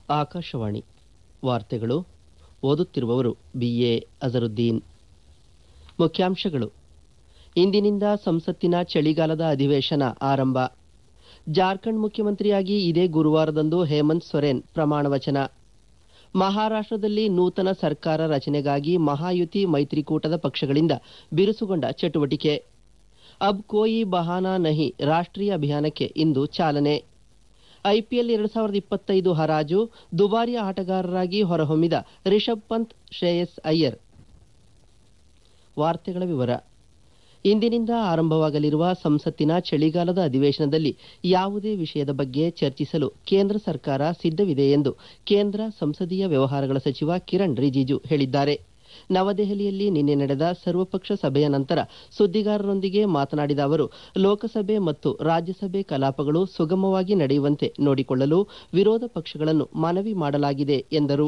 ಆಕಾಶವಾಣಿ ವಾರ್ತೆಗಳು ಓದುತ್ತಿರುವವರು ಬಿಎ ಅಜರುದ್ದೀನ್ ಮುಖ್ಯಾಂಶಗಳು ಇಂದಿನಿಂದ ಸಂಸತ್ತಿನ ಚಳಿಗಾಲದ ಅಧಿವೇಶನ ಆರಂಭ ಜಾರ್ಖಂಡ್ ಮುಖ್ಯಮಂತ್ರಿಯಾಗಿ ಇದೇ ಗುರುವಾರದಂದು ಹೇಮಂತ್ ಸೊರೇನ್ ಪ್ರಮಾಣ ವಚನ ಮಹಾರಾಷ್ಟದಲ್ಲಿ ನೂತನ ಸರ್ಕಾರ ರಚನೆಗಾಗಿ ಮಹಾಯುತಿ ಮೈತ್ರಿಕೂಟದ ಪಕ್ಷಗಳಿಂದ ಬಿರುಸುಗೊಂಡ ಚಟುವಟಿಕೆ ಅಬ್ ಕೋಯಿ ಬಹಾನಾ ನಹಿ ರಾಷ್ಟ್ರೀಯ ಅಭಿಯಾನಕ್ಕೆ ಇಂದು ಚಾಲನೆ ಐಪಿಎಲ್ ಎರಡು ಸಾವಿರದ ಇಪ್ಪತ್ತೈದು ಹರಾಜು ದುಬಾರಿ ಆಟಗಾರರಾಗಿ ಹೊರಹೊಮ್ಮಿದ ರಿಷಬ್ ಪಂತ್ ಶ್ರೇಯಸ್ ಅಯ್ಯರ್ ವಾರ್ತೆಗಳ ವಿವರ ಇಂದಿನಿಂದ ಆರಂಭವಾಗಲಿರುವ ಸಂಸತ್ತಿನ ಚಳಿಗಾಲದ ಅಧಿವೇಶನದಲ್ಲಿ ಯಾವುದೇ ವಿಷಯದ ಬಗ್ಗೆ ಚರ್ಚಿಸಲು ಕೇಂದ್ರ ಸರ್ಕಾರ ಸಿದ್ಧವಿದೆ ಎಂದು ಕೇಂದ್ರ ಸಂಸದೀಯ ವ್ಯವಹಾರಗಳ ಸಚಿವ ಕಿರಣ್ ರಿಜಿಜು ಹೇಳಿದ್ದಾರೆ ನವದೆಹಲಿಯಲ್ಲಿ ನಿನ್ನೆ ನಡೆದ ಸರ್ವಪಕ್ಷ ಸಭೆಯ ನಂತರ ಸುದ್ದಿಗಾರರೊಂದಿಗೆ ಮಾತನಾಡಿದ ಅವರು ಲೋಕಸಭೆ ಮತ್ತು ರಾಜ್ಯಸಭೆ ಕಲಾಪಗಳು ಸುಗಮವಾಗಿ ನಡೆಯುವಂತೆ ನೋಡಿಕೊಳ್ಳಲು ವಿರೋಧ ಪಕ್ಷಗಳನ್ನು ಮನವಿ ಮಾಡಲಾಗಿದೆ ಎಂದರು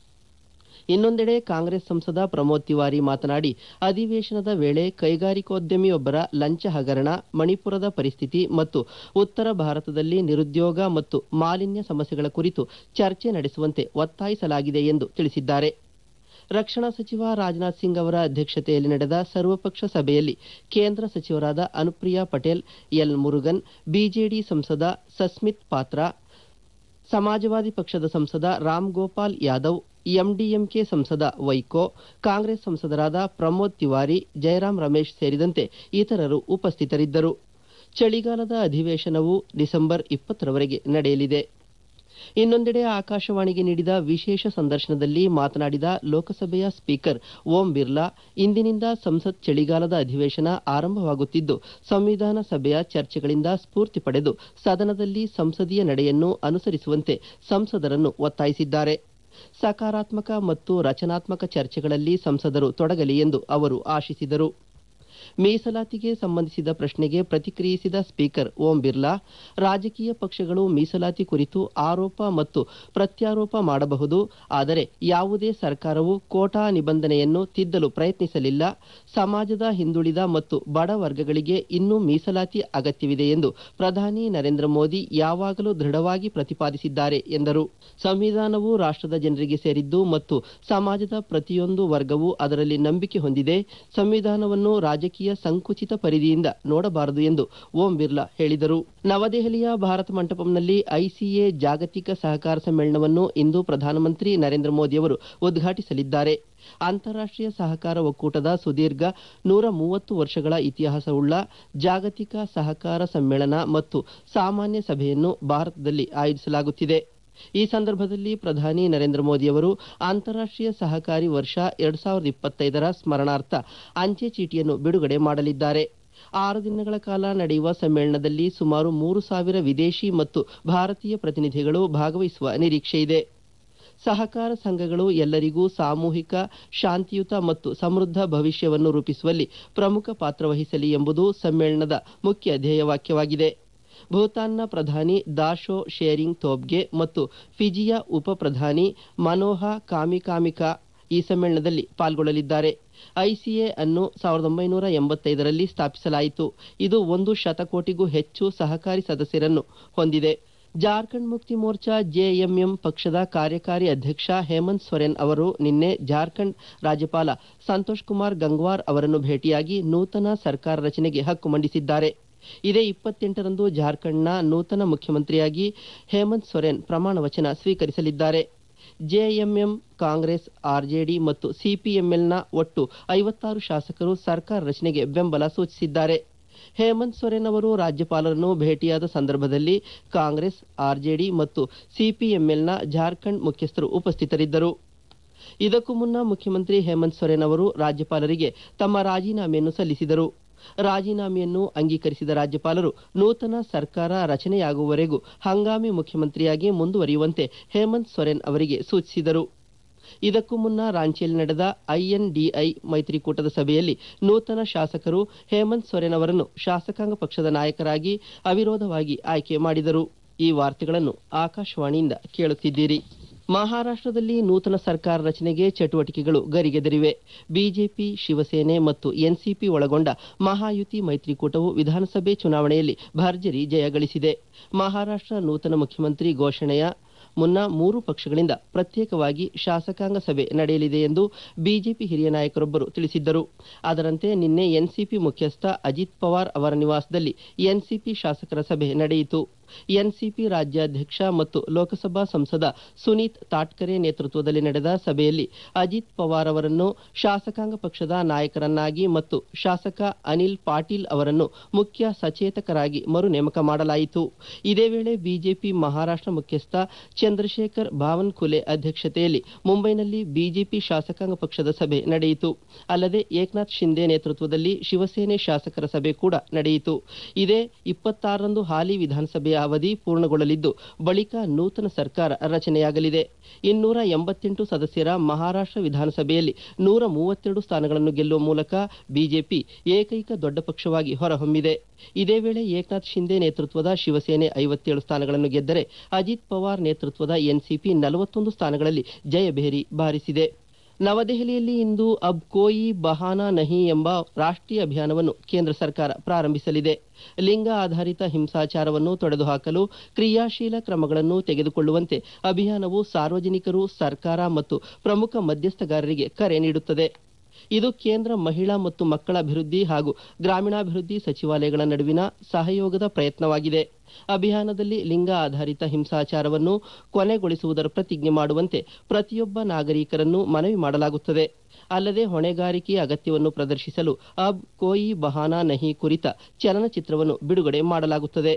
ಇನ್ನೊಂದೆಡೆ ಕಾಂಗ್ರೆಸ್ ಸಂಸದ ಪ್ರಮೋದ್ ತಿವಾರಿ ಮಾತನಾಡಿ ಅಧಿವೇಶನದ ವೇಳೆ ಕೈಗಾರಿಕೋದ್ಯಮಿಯೊಬ್ಬರ ಲಂಚ ಹಗರಣ ಮಣಿಪುರದ ಪರಿಸ್ಥಿತಿ ಮತ್ತು ಉತ್ತರ ಭಾರತದಲ್ಲಿ ನಿರುದ್ಯೋಗ ಮತ್ತು ಮಾಲಿನ್ಯ ಸಮಸ್ಯೆಗಳ ಕುರಿತು ಚರ್ಚೆ ನಡೆಸುವಂತೆ ಒತ್ತಾಯಿಸಲಾಗಿದೆ ಎಂದು ತಿಳಿಸಿದ್ದಾರೆ ರಕ್ಷಣಾ ಸಚಿವ ರಾಜನಾಥ್ ಸಿಂಗ್ ಅವರ ಅಧ್ಯಕ್ಷತೆಯಲ್ಲಿ ನಡೆದ ಸರ್ವಪಕ್ಷ ಸಭೆಯಲ್ಲಿ ಕೇಂದ್ರ ಸಚಿವರಾದ ಅನುಪ್ರಿಯಾ ಪಟೇಲ್ ಎಲ್ ಮುರುಗನ್ ಬಿಜೆಡಿ ಸಂಸದ ಸಸ್ಮಿತ್ ಪಾತ್ರ ಸಮಾಜವಾದಿ ಪಕ್ಷದ ಸಂಸದ ರಾಮ್ ಗೋಪಾಲ್ ಯಾದವ್ ಎಂಡಿಎಂಕೆ ಸಂಸದ ವೈಕೋ ಕಾಂಗ್ರೆಸ್ ಸಂಸದರಾದ ಪ್ರಮೋದ್ ತಿವಾರಿ ಜಯರಾಮ್ ರಮೇಶ್ ಸೇರಿದಂತೆ ಇತರರು ಉಪಸ್ಥಿತರಿದ್ದರು ಚಳಿಗಾಲದ ಅಧಿವೇಶನವು ಡಿಸೆಂಬರ್ ಇಪ್ಪತ್ತರವರೆಗೆ ನಡೆಯಲಿದೆ ಇನ್ನೊಂದೆಡೆ ಆಕಾಶವಾಣಿಗೆ ನೀಡಿದ ವಿಶೇಷ ಸಂದರ್ಶನದಲ್ಲಿ ಮಾತನಾಡಿದ ಲೋಕಸಭೆಯ ಸ್ಪೀಕರ್ ಓಂ ಬಿರ್ಲಾ ಇಂದಿನಿಂದ ಸಂಸತ್ ಚಳಿಗಾಲದ ಅಧಿವೇಶನ ಆರಂಭವಾಗುತ್ತಿದ್ದು ಸಂವಿಧಾನ ಸಭೆಯ ಚರ್ಚೆಗಳಿಂದ ಸ್ಫೂರ್ತಿ ಪಡೆದು ಸದನದಲ್ಲಿ ಸಂಸದೀಯ ನಡೆಯನ್ನು ಅನುಸರಿಸುವಂತೆ ಸಂಸದರನ್ನು ಒತ್ತಾಯಿಸಿದ್ದಾರೆ ಸಕಾರಾತ್ಮಕ ಮತ್ತು ರಚನಾತ್ಮಕ ಚರ್ಚೆಗಳಲ್ಲಿ ಸಂಸದರು ತೊಡಗಲಿ ಎಂದು ಅವರು ಆಶಿಸಿದರು ಮೀಸಲಾತಿಗೆ ಸಂಬಂಧಿಸಿದ ಪ್ರಶ್ನೆಗೆ ಪ್ರತಿಕ್ರಿಯಿಸಿದ ಸ್ಪೀಕರ್ ಓಂ ಬಿರ್ಲಾ ರಾಜಕೀಯ ಪಕ್ಷಗಳು ಮೀಸಲಾತಿ ಕುರಿತು ಆರೋಪ ಮತ್ತು ಪ್ರತ್ಯಾರೋಪ ಮಾಡಬಹುದು ಆದರೆ ಯಾವುದೇ ಸರ್ಕಾರವು ಕೋಟಾ ನಿಬಂಧನೆಯನ್ನು ತಿದ್ದಲು ಪ್ರಯತ್ನಿಸಲಿಲ್ಲ ಸಮಾಜದ ಹಿಂದುಳಿದ ಮತ್ತು ಬಡ ವರ್ಗಗಳಿಗೆ ಇನ್ನೂ ಮೀಸಲಾತಿ ಅಗತ್ಯವಿದೆ ಎಂದು ಪ್ರಧಾನಿ ನರೇಂದ್ರ ಮೋದಿ ಯಾವಾಗಲೂ ದೃಢವಾಗಿ ಪ್ರತಿಪಾದಿಸಿದ್ದಾರೆ ಎಂದರು ಸಂವಿಧಾನವು ರಾಷ್ಟ್ರದ ಜನರಿಗೆ ಸೇರಿದ್ದು ಮತ್ತು ಸಮಾಜದ ಪ್ರತಿಯೊಂದು ವರ್ಗವೂ ಅದರಲ್ಲಿ ನಂಬಿಕೆ ಹೊಂದಿದೆ ಸಂವಿಧಾನವನ್ನು ರಾಜಕೀಯ ಸಂಕುಚಿತ ಪರಿಧಿಯಿಂದ ನೋಡಬಾರದು ಎಂದು ಓಂ ಬಿರ್ಲಾ ಹೇಳಿದರು ನವದೆಹಲಿಯ ಭಾರತ ಮಂಟಪಂನಲ್ಲಿ ಐಸಿಎ ಜಾಗತಿಕ ಸಹಕಾರ ಸಮ್ಮೇಳನವನ್ನು ಇಂದು ಪ್ರಧಾನಮಂತ್ರಿ ನರೇಂದ್ರ ಮೋದಿ ಅವರು ಉದ್ಘಾಟಿಸಲಿದ್ದಾರೆ ಅಂತಾರಾಷ್ಟೀಯ ಸಹಕಾರ ಒಕ್ಕೂಟದ ಸುದೀರ್ಘ ನೂರ ಮೂವತ್ತು ವರ್ಷಗಳ ಇತಿಹಾಸವುಳ್ಳ ಜಾಗತಿಕ ಸಹಕಾರ ಸಮ್ಮೇಳನ ಮತ್ತು ಸಾಮಾನ್ಯ ಸಭೆಯನ್ನು ಭಾರತದಲ್ಲಿ ಆಯೋಜಿಸಲಾಗುತ್ತಿದೆ ಈ ಸಂದರ್ಭದಲ್ಲಿ ಪ್ರಧಾನಿ ನರೇಂದ್ರ ಮೋದಿ ಅವರು ಅಂತಾರಾಷ್ಟೀಯ ಸಹಕಾರಿ ವರ್ಷ ಎರಡ್ ಸಾವಿರದ ಇಪ್ಪತ್ತೈದರ ಸ್ಮರಣಾರ್ಥ ಅಂಚೆ ಚೀಟಿಯನ್ನು ಬಿಡುಗಡೆ ಮಾಡಲಿದ್ದಾರೆ ಆರು ದಿನಗಳ ಕಾಲ ನಡೆಯುವ ಸಮ್ಮೇಳನದಲ್ಲಿ ಸುಮಾರು ಮೂರು ಸಾವಿರ ವಿದೇಶಿ ಮತ್ತು ಭಾರತೀಯ ಪ್ರತಿನಿಧಿಗಳು ಭಾಗವಹಿಸುವ ನಿರೀಕ್ಷೆಯಿದೆ ಸಹಕಾರ ಸಂಘಗಳು ಎಲ್ಲರಿಗೂ ಸಾಮೂಹಿಕ ಶಾಂತಿಯುತ ಮತ್ತು ಸಮೃದ್ಧ ಭವಿಷ್ಯವನ್ನು ರೂಪಿಸುವಲ್ಲಿ ಪ್ರಮುಖ ಪಾತ್ರ ವಹಿಸಲಿ ಎಂಬುದು ಸಮ್ಮೇಳನದ ಮುಖ್ಯ ಧ್ಯೇಯವಾಕ್ಯವಾಗಿದೆ ಭೂತಾನ್ನ ಪ್ರಧಾನಿ ದಾಶೋ ಶೇರಿಂಗ್ ತೋಬ್ಗೆ ಮತ್ತು ಫಿಜಿಯ ಉಪ ಪ್ರಧಾನಿ ಮನೋಹಾ ಕಾಮಿಕಾಮಿಕಾ ಈ ಸಮ್ಮೇಳನದಲ್ಲಿ ಪಾಲ್ಗೊಳ್ಳಲಿದ್ದಾರೆ ಐಸಿಎ ಅನ್ನು ಸಾವಿರದ ಒಂಬೈನೂರ ಎಂಬತ್ತೈದರಲ್ಲಿ ಸ್ಥಾಪಿಸಲಾಯಿತು ಇದು ಒಂದು ಶತಕೋಟಿಗೂ ಹೆಚ್ಚು ಸಹಕಾರಿ ಸದಸ್ಯರನ್ನು ಹೊಂದಿದೆ ಜಾರ್ಖಂಡ್ ಮುಕ್ತಿ ಮೋರ್ಚಾ ಜೆಎಂಎಂ ಪಕ್ಷದ ಕಾರ್ಯಕಾರಿ ಅಧ್ಯಕ್ಷ ಹೇಮಂತ್ ಸೊರೆನ್ ಅವರು ನಿನ್ನೆ ಜಾರ್ಖಂಡ್ ರಾಜ್ಯಪಾಲ ಸಂತೋಷ್ ಕುಮಾರ್ ಗಂಗ್ವಾರ್ ಅವರನ್ನು ಭೇಟಿಯಾಗಿ ನೂತನ ಸರ್ಕಾರ ರಚನೆಗೆ ಹಕ್ಕು ಮಂಡಿಸಿದ್ದಾರೆ ಇದೇ ಇಪ್ಪತ್ತೆಂಟರಂದು ಜಾರ್ಖಂಡ್ನ ನೂತನ ಮುಖ್ಯಮಂತ್ರಿಯಾಗಿ ಹೇಮಂತ್ ಸೊರೆನ್ ಪ್ರಮಾಣ ವಚನ ಸ್ವೀಕರಿಸಲಿದ್ದಾರೆ ಜೆಎಂಎಂ ಕಾಂಗ್ರೆಸ್ ಆರ್ಜೆಡಿ ಮತ್ತು ಸಿಪಿಎಂಎಲ್ನ ಒಟ್ಟು ಐವತ್ತಾರು ಶಾಸಕರು ಸರ್ಕಾರ ರಚನೆಗೆ ಬೆಂಬಲ ಸೂಚಿಸಿದ್ದಾರೆ ಹೇಮಂತ್ ಸೊರೆನ್ ಅವರು ರಾಜ್ಯಪಾಲರನ್ನು ಭೇಟಿಯಾದ ಸಂದರ್ಭದಲ್ಲಿ ಕಾಂಗ್ರೆಸ್ ಆರ್ಜೆಡಿ ಮತ್ತು ಸಿಪಿಎಂಎಲ್ನ ಜಾರ್ಖಂಡ್ ಮುಖ್ಯಸ್ಥರು ಉಪಸ್ಥಿತರಿದ್ದರು ಇದಕ್ಕೂ ಮುನ್ನ ಮುಖ್ಯಮಂತ್ರಿ ಹೇಮಂತ್ ಸೊರೆನ್ ಅವರು ರಾಜ್ಯಪಾಲರಿಗೆ ತಮ್ಮ ರಾಜೀನಾಮೆಯನ್ನು ಸಲ್ಲಿಸಿದರು ರಾಜೀನಾಮೆಯನ್ನು ಅಂಗೀಕರಿಸಿದ ರಾಜ್ಯಪಾಲರು ನೂತನ ಸರ್ಕಾರ ರಚನೆಯಾಗುವವರೆಗೂ ಹಂಗಾಮಿ ಮುಖ್ಯಮಂತ್ರಿಯಾಗಿ ಮುಂದುವರಿಯುವಂತೆ ಹೇಮಂತ್ ಸೊರೆನ್ ಅವರಿಗೆ ಸೂಚಿಸಿದರು ಇದಕ್ಕೂ ಮುನ್ನ ರಾಂಚಿಯಲ್ಲಿ ನಡೆದ ಐಎನ್ಡಿಐ ಮೈತ್ರಿಕೂಟದ ಸಭೆಯಲ್ಲಿ ನೂತನ ಶಾಸಕರು ಹೇಮಂತ್ ಸೊರೆನ್ ಅವರನ್ನು ಶಾಸಕಾಂಗ ಪಕ್ಷದ ನಾಯಕರಾಗಿ ಅವಿರೋಧವಾಗಿ ಆಯ್ಕೆ ಮಾಡಿದರು ಈ ವಾರ್ತೆಗಳನ್ನು ಆಕಾಶವಾಣಿಯಿಂದ ಕೇಳುತ್ತಿದ್ದೀರಿ ಮಹಾರಾಷ್ಟ್ರದಲ್ಲಿ ನೂತನ ಸರ್ಕಾರ ರಚನೆಗೆ ಚಟುವಟಿಕೆಗಳು ಗರಿಗೆದರಿವೆ ಬಿಜೆಪಿ ಶಿವಸೇನೆ ಮತ್ತು ಎನ್ಸಿಪಿ ಒಳಗೊಂಡ ಮಹಾಯುತಿ ಮೈತ್ರಿಕೂಟವು ವಿಧಾನಸಭೆ ಚುನಾವಣೆಯಲ್ಲಿ ಭರ್ಜರಿ ಜಯ ಗಳಿಸಿದೆ ಮಹಾರಾಷ್ಟ್ರ ನೂತನ ಮುಖ್ಯಮಂತ್ರಿ ಘೋಷಣೆಯ ಮುನ್ನ ಮೂರು ಪಕ್ಷಗಳಿಂದ ಪ್ರತ್ಯೇಕವಾಗಿ ಶಾಸಕಾಂಗ ಸಭೆ ನಡೆಯಲಿದೆ ಎಂದು ಬಿಜೆಪಿ ಹಿರಿಯ ನಾಯಕರೊಬ್ಬರು ತಿಳಿಸಿದ್ದರು ಅದರಂತೆ ನಿನ್ನೆ ಎನ್ಸಿಪಿ ಮುಖ್ಯಸ್ಥ ಅಜಿತ್ ಪವಾರ್ ಅವರ ನಿವಾಸದಲ್ಲಿ ಎನ್ಸಿಪಿ ಶಾಸಕರ ಸಭೆ ನಡೆಯಿತು ಎನ್ಸಿಪಿ ರಾಜ್ಯಾಧ್ಯಕ್ಷ ಮತ್ತು ಲೋಕಸಭಾ ಸಂಸದ ಸುನೀತ್ ತಾಟ್ಕರೆ ನೇತೃತ್ವದಲ್ಲಿ ನಡೆದ ಸಭೆಯಲ್ಲಿ ಅಜಿತ್ ಪವಾರ್ ಅವರನ್ನು ಶಾಸಕಾಂಗ ಪಕ್ಷದ ನಾಯಕರನ್ನಾಗಿ ಮತ್ತು ಶಾಸಕ ಅನಿಲ್ ಪಾಟೀಲ್ ಅವರನ್ನು ಮುಖ್ಯ ಸಚೇತಕರಾಗಿ ಮರು ನೇಮಕ ಮಾಡಲಾಯಿತು ಇದೇ ವೇಳೆ ಬಿಜೆಪಿ ಮಹಾರಾಷ್ಟ್ರ ಮುಖ್ಯಸ್ಥ ಚಂದ್ರಶೇಖರ್ ಬಾವನ್ಕುಲೆ ಅಧ್ಯಕ್ಷತೆಯಲ್ಲಿ ಮುಂಬೈನಲ್ಲಿ ಬಿಜೆಪಿ ಶಾಸಕಾಂಗ ಪಕ್ಷದ ಸಭೆ ನಡೆಯಿತು ಅಲ್ಲದೆ ಏಕನಾಥ್ ಶಿಂದೆ ನೇತೃತ್ವದಲ್ಲಿ ಶಿವಸೇನೆ ಶಾಸಕರ ಸಭೆ ಕೂಡ ನಡೆಯಿತು ಇದೇ ಇಪ್ಪತ್ತಾರರಂದು ಹಾಲಿ ವಿಧಾನಸಭೆಯ ಅವಧಿ ಪೂರ್ಣಗೊಳ್ಳಲಿದ್ದು ಬಳಿಕ ನೂತನ ಸರ್ಕಾರ ರಚನೆಯಾಗಲಿದೆ ಇನ್ನೂರ ಎಂಬತ್ತೆಂಟು ಸದಸ್ಯರ ಮಹಾರಾಷ್ಟ್ರ ವಿಧಾನಸಭೆಯಲ್ಲಿ ನೂರ ಮೂವತ್ತೆರಡು ಸ್ಥಾನಗಳನ್ನು ಗೆಲ್ಲುವ ಮೂಲಕ ಬಿಜೆಪಿ ಏಕೈಕ ದೊಡ್ಡ ಪಕ್ಷವಾಗಿ ಹೊರಹೊಮ್ಮಿದೆ ಇದೇ ವೇಳೆ ಏಕನಾಥ್ ಶಿಂದೆ ನೇತೃತ್ವದ ಶಿವಸೇನೆ ಐವತ್ತೇಳು ಸ್ಥಾನಗಳನ್ನು ಗೆದ್ದರೆ ಅಜಿತ್ ಪವಾರ್ ನೇತೃತ್ವದ ಎನ್ಸಿಪಿ ನಲವತ್ತೊಂದು ಸ್ಥಾನಗಳಲ್ಲಿ ಜಯಭೇರಿ ಬಾರಿಸಿದೆ ನವದೆಹಲಿಯಲ್ಲಿ ಇಂದು ಅಬ್ ಕೋಯಿ ಬಹಾನಾ ನಹಿ ಎಂಬ ರಾಷ್ಟ್ರೀಯ ಅಭಿಯಾನವನ್ನು ಕೇಂದ್ರ ಸರ್ಕಾರ ಪ್ರಾರಂಭಿಸಲಿದೆ ಲಿಂಗ ಆಧಾರಿತ ಹಿಂಸಾಚಾರವನ್ನು ತೊಡೆದುಹಾಕಲು ಕ್ರಿಯಾಶೀಲ ಕ್ರಮಗಳನ್ನು ತೆಗೆದುಕೊಳ್ಳುವಂತೆ ಅಭಿಯಾನವು ಸಾರ್ವಜನಿಕರು ಸರ್ಕಾರ ಮತ್ತು ಪ್ರಮುಖ ಮಧ್ಯಸ್ಥಗಾರರಿಗೆ ಕರೆ ನೀಡುತ್ತದೆ ಇದು ಕೇಂದ್ರ ಮಹಿಳಾ ಮತ್ತು ಮಕ್ಕಳ ಅಭಿವೃದ್ಧಿ ಹಾಗೂ ಗ್ರಾಮೀಣಾಭಿವೃದ್ಧಿ ಸಚಿವಾಲಯಗಳ ನಡುವಿನ ಸಹಯೋಗದ ಪ್ರಯತ್ನವಾಗಿದೆ ಅಭಿಯಾನದಲ್ಲಿ ಲಿಂಗ ಆಧಾರಿತ ಹಿಂಸಾಚಾರವನ್ನು ಕೊನೆಗೊಳಿಸುವುದರ ಪ್ರತಿಜ್ಞೆ ಮಾಡುವಂತೆ ಪ್ರತಿಯೊಬ್ಬ ನಾಗರಿಕರನ್ನು ಮನವಿ ಮಾಡಲಾಗುತ್ತದೆ ಅಲ್ಲದೆ ಹೊಣೆಗಾರಿಕೆಯ ಅಗತ್ಯವನ್ನು ಪ್ರದರ್ಶಿಸಲು ಅಬ್ ಕೋಯಿ ಬಹಾನಾ ನಹಿ ಕುರಿತ ಚಲನಚಿತ್ರವನ್ನು ಬಿಡುಗಡೆ ಮಾಡಲಾಗುತ್ತದೆ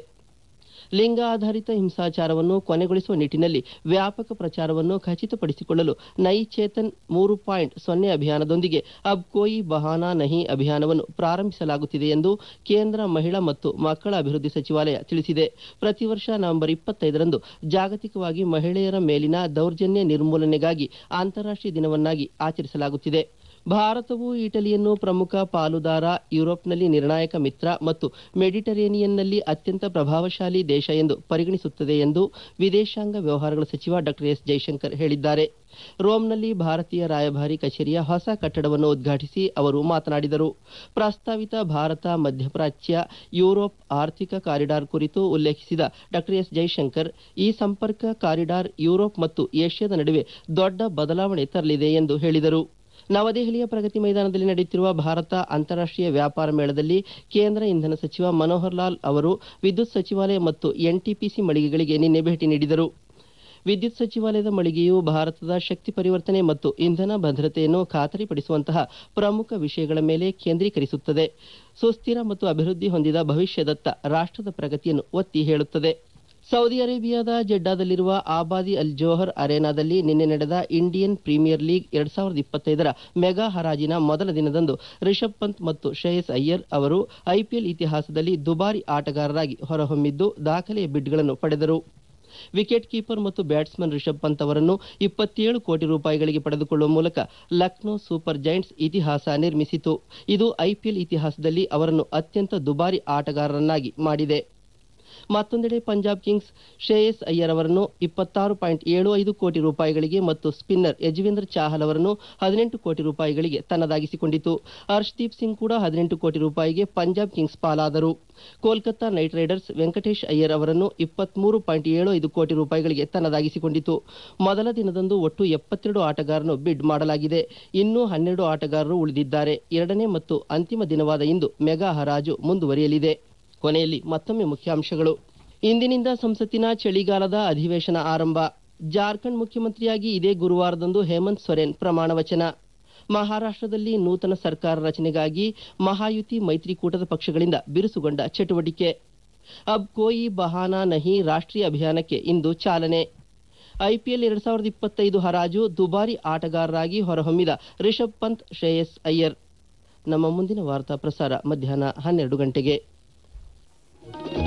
ಲಿಂಗ ಆಧಾರಿತ ಹಿಂಸಾಚಾರವನ್ನು ಕೊನೆಗೊಳಿಸುವ ನಿಟ್ಟಿನಲ್ಲಿ ವ್ಯಾಪಕ ಪ್ರಚಾರವನ್ನು ಖಚಿತಪಡಿಸಿಕೊಳ್ಳಲು ನೈ ಚೇತನ್ ಮೂರು ಪಾಯಿಂಟ್ ಸೊನ್ನೆ ಅಭಿಯಾನದೊಂದಿಗೆ ಅಬ್ ಕೋಯಿ ಬಹಾನಾ ನಹಿ ಅಭಿಯಾನವನ್ನು ಪ್ರಾರಂಭಿಸಲಾಗುತ್ತಿದೆ ಎಂದು ಕೇಂದ್ರ ಮಹಿಳಾ ಮತ್ತು ಮಕ್ಕಳ ಅಭಿವೃದ್ಧಿ ಸಚಿವಾಲಯ ತಿಳಿಸಿದೆ ಪ್ರತಿ ವರ್ಷ ನವೆಂಬರ್ ಇಪ್ಪತ್ತೈದರಂದು ಜಾಗತಿಕವಾಗಿ ಮಹಿಳೆಯರ ಮೇಲಿನ ದೌರ್ಜನ್ಯ ನಿರ್ಮೂಲನೆಗಾಗಿ ಅಂತಾರಾಷ್ಟ್ರೀಯ ದಿನವನ್ನಾಗಿ ಆಚರಿಸಲಾಗುತ್ತಿದೆ ಭಾರತವು ಇಟಲಿಯನ್ನು ಪ್ರಮುಖ ಪಾಲುದಾರ ಯುರೋಪ್ನಲ್ಲಿ ನಿರ್ಣಾಯಕ ಮಿತ್ರ ಮತ್ತು ಮೆಡಿಟರೇನಿಯನ್ನಲ್ಲಿ ಅತ್ಯಂತ ಪ್ರಭಾವಶಾಲಿ ದೇಶ ಎಂದು ಪರಿಗಣಿಸುತ್ತದೆ ಎಂದು ವಿದೇಶಾಂಗ ವ್ಯವಹಾರಗಳ ಸಚಿವ ಡಾ ಎಸ್ ಜೈಶಂಕರ್ ಹೇಳಿದ್ದಾರೆ ರೋಮ್ನಲ್ಲಿ ಭಾರತೀಯ ರಾಯಭಾರಿ ಕಚೇರಿಯ ಹೊಸ ಕಟ್ಟಡವನ್ನು ಉದ್ಘಾಟಿಸಿ ಅವರು ಮಾತನಾಡಿದರು ಪ್ರಸ್ತಾವಿತ ಭಾರತ ಮಧ್ಯಪ್ರಾಚ್ಯ ಯುರೋಪ್ ಆರ್ಥಿಕ ಕಾರಿಡಾರ್ ಕುರಿತು ಉಲ್ಲೇಖಿಸಿದ ಡಾ ಎಸ್ ಜೈಶಂಕರ್ ಈ ಸಂಪರ್ಕ ಕಾರಿಡಾರ್ ಯುರೋಪ್ ಮತ್ತು ಏಷ್ಯಾದ ನಡುವೆ ದೊಡ್ಡ ಬದಲಾವಣೆ ತರಲಿದೆ ಎಂದು ಹೇಳಿದರು ನವದೆಹಲಿಯ ಪ್ರಗತಿ ಮೈದಾನದಲ್ಲಿ ನಡೆಯುತ್ತಿರುವ ಭಾರತ ಅಂತಾರಾಷ್ಟ್ರೀಯ ವ್ಯಾಪಾರ ಮೇಳದಲ್ಲಿ ಕೇಂದ್ರ ಇಂಧನ ಸಚಿವ ಮನೋಹರ್ ಲಾಲ್ ಅವರು ವಿದ್ಯುತ್ ಸಚಿವಾಲಯ ಮತ್ತು ಎನ್ಟಿಪಿಸಿ ಮಳಿಗೆಗಳಿಗೆ ನಿನ್ನೆ ಭೇಟಿ ನೀಡಿದರು ವಿದ್ಯುತ್ ಸಚಿವಾಲಯದ ಮಳಿಗೆಯು ಭಾರತದ ಶಕ್ತಿ ಪರಿವರ್ತನೆ ಮತ್ತು ಇಂಧನ ಭದ್ರತೆಯನ್ನು ಖಾತರಿಪಡಿಸುವಂತಹ ಪ್ರಮುಖ ವಿಷಯಗಳ ಮೇಲೆ ಕೇಂದ್ರೀಕರಿಸುತ್ತದೆ ಸುಸ್ಥಿರ ಮತ್ತು ಅಭಿವೃದ್ಧಿ ಹೊಂದಿದ ಭವಿಷ್ಯದತ್ತ ರಾಷ್ಟ್ರದ ಪ್ರಗತಿಯನ್ನು ಒತ್ತಿ ಹೇಳುತ್ತದೆ ಸೌದಿ ಅರೇಬಿಯಾದ ಜೆಡ್ಡಾದಲ್ಲಿರುವ ಆಬಾದಿ ಅಲ್ ಜೋಹರ್ ಅರೇನಾದಲ್ಲಿ ನಿನ್ನೆ ನಡೆದ ಇಂಡಿಯನ್ ಪ್ರೀಮಿಯರ್ ಲೀಗ್ ಎರಡ್ ಸಾವಿರದ ಇಪ್ಪತ್ತೈದರ ಮೆಗಾ ಹರಾಜಿನ ಮೊದಲ ದಿನದಂದು ರಿಷಬ್ ಪಂತ್ ಮತ್ತು ಶ್ರೇಯಸ್ ಅಯ್ಯರ್ ಅವರು ಐಪಿಎಲ್ ಇತಿಹಾಸದಲ್ಲಿ ದುಬಾರಿ ಆಟಗಾರರಾಗಿ ಹೊರಹೊಮ್ಮಿದ್ದು ದಾಖಲೆಯ ಬಿಡ್ಗಳನ್ನು ಪಡೆದರು ವಿಕೆಟ್ ಕೀಪರ್ ಮತ್ತು ಬ್ಯಾಟ್ಸ್ಮನ್ ರಿಷಬ್ ಪಂತ್ ಅವರನ್ನು ಇಪ್ಪತ್ತೇಳು ಕೋಟಿ ರೂಪಾಯಿಗಳಿಗೆ ಪಡೆದುಕೊಳ್ಳುವ ಮೂಲಕ ಲಕ್ನೋ ಸೂಪರ್ ಜೈಂಟ್ಸ್ ಇತಿಹಾಸ ನಿರ್ಮಿಸಿತು ಇದು ಐಪಿಎಲ್ ಇತಿಹಾಸದಲ್ಲಿ ಅವರನ್ನು ಅತ್ಯಂತ ದುಬಾರಿ ಆಟಗಾರರನ್ನಾಗಿ ಮಾಡಿದೆ ಮತ್ತೊಂದೆಡೆ ಪಂಜಾಬ್ ಕಿಂಗ್ಸ್ ಶ್ರೇಯಸ್ ಅಯ್ಯರ್ ಅವರನ್ನು ಇಪ್ಪತ್ತಾರು ಪಾಯಿಂಟ್ ಏಳು ಐದು ಕೋಟಿ ರೂಪಾಯಿಗಳಿಗೆ ಮತ್ತು ಸ್ಪಿನ್ನರ್ ಯಜುವೇಂದ್ರ ಚಾಹಲ್ ಅವರನ್ನು ಹದಿನೆಂಟು ಕೋಟಿ ರೂಪಾಯಿಗಳಿಗೆ ತನ್ನದಾಗಿಸಿಕೊಂಡಿತು ಹರ್ಷ್ದೀಪ್ ಸಿಂಗ್ ಕೂಡ ಹದಿನೆಂಟು ಕೋಟಿ ರೂಪಾಯಿಗೆ ಪಂಜಾಬ್ ಕಿಂಗ್ಸ್ ಪಾಲಾದರು ಕೋಲ್ಕತ್ತಾ ನೈಟ್ ರೈಡರ್ಸ್ ವೆಂಕಟೇಶ್ ಅಯ್ಯರ್ ಅವರನ್ನು ಇಪ್ಪತ್ಮೂರು ಪಾಯಿಂಟ್ ಏಳು ಐದು ಕೋಟಿ ರೂಪಾಯಿಗಳಿಗೆ ತನ್ನದಾಗಿಸಿಕೊಂಡಿತು ಮೊದಲ ದಿನದಂದು ಒಟ್ಟು ಎಪ್ಪತ್ತೆರಡು ಆಟಗಾರರನ್ನು ಬಿಡ್ ಮಾಡಲಾಗಿದೆ ಇನ್ನೂ ಹನ್ನೆರಡು ಆಟಗಾರರು ಉಳಿದಿದ್ದಾರೆ ಎರಡನೇ ಮತ್ತು ಅಂತಿಮ ದಿನವಾದ ಇಂದು ಮೆಗಾ ಹರಾಜು ಮುಂದುವರಿಯಲಿದೆ ಕೊನೆಯಲ್ಲಿ ಮತ್ತೊಮ್ಮೆ ಮುಖ್ಯಾಂಶಗಳು ಇಂದಿನಿಂದ ಸಂಸತ್ತಿನ ಚಳಿಗಾಲದ ಅಧಿವೇಶನ ಆರಂಭ ಜಾರ್ಖಂಡ್ ಮುಖ್ಯಮಂತ್ರಿಯಾಗಿ ಇದೇ ಗುರುವಾರದಂದು ಹೇಮಂತ್ ಸೊರೆನ್ ಪ್ರಮಾಣ ವಚನ ಮಹಾರಾಷ್ಟ್ರದಲ್ಲಿ ನೂತನ ಸರ್ಕಾರ ರಚನೆಗಾಗಿ ಮಹಾಯುತಿ ಮೈತ್ರಿಕೂಟದ ಪಕ್ಷಗಳಿಂದ ಬಿರುಸುಗೊಂಡ ಚಟುವಟಿಕೆ ಅಬ್ ಕೋಯಿ ಬಹಾನಾ ನಹಿ ರಾಷ್ಟ್ರೀಯ ಅಭಿಯಾನಕ್ಕೆ ಇಂದು ಚಾಲನೆ ಐಪಿಎಲ್ ಎರಡ್ ಸಾವಿರದ ಇಪ್ಪತ್ತೈದು ಹರಾಜು ದುಬಾರಿ ಆಟಗಾರರಾಗಿ ಹೊರಹೊಮ್ಮಿದ ರಿಷಬ್ ಪಂತ್ ಶ್ರೇಯಸ್ ಅಯ್ಯರ್ ನಮ್ಮ ಮುಂದಿನ ವಾರ್ತಾ ಪ್ರಸಾರ ಮಧ್ಯಾಹ್ನ ಹನ್ನೆರಡು ಗಂಟೆಗೆ